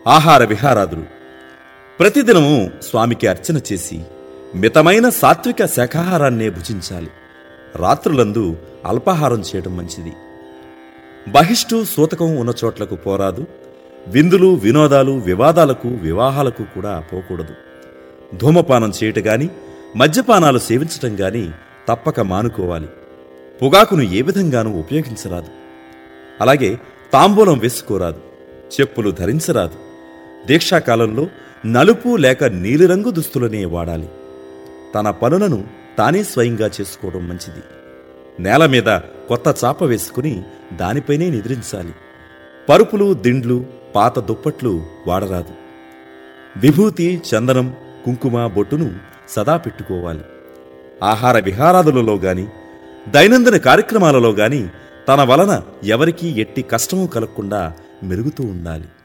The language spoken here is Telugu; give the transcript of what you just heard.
ఆహార విహారాదులు ప్రతిదినము స్వామికి అర్చన చేసి మితమైన సాత్విక శాకాహారాన్నే భుజించాలి రాత్రులందు అల్పాహారం చేయడం మంచిది బహిష్టు సూతకం ఉన్న చోట్లకు పోరాదు విందులు వినోదాలు వివాదాలకు వివాహాలకు కూడా పోకూడదు ధూమపానం చేయటం గాని మద్యపానాలు సేవించటం గాని తప్పక మానుకోవాలి పొగాకును ఏ విధంగానూ ఉపయోగించరాదు అలాగే తాంబూలం వేసుకోరాదు చెప్పులు ధరించరాదు దీక్షాకాలంలో నలుపు లేక నీలిరంగు దుస్తులనే వాడాలి తన పనులను తానే స్వయంగా చేసుకోవడం మంచిది నేల మీద కొత్త చాప వేసుకుని దానిపైనే నిద్రించాలి పరుపులు దిండ్లు పాత దుప్పట్లు వాడరాదు విభూతి చందనం కుంకుమ బొట్టును సదా పెట్టుకోవాలి ఆహార విహారాదులలో గాని దైనందిన కార్యక్రమాలలో గాని తన వలన ఎవరికీ ఎట్టి కష్టమూ కలగకుండా మెరుగుతూ ఉండాలి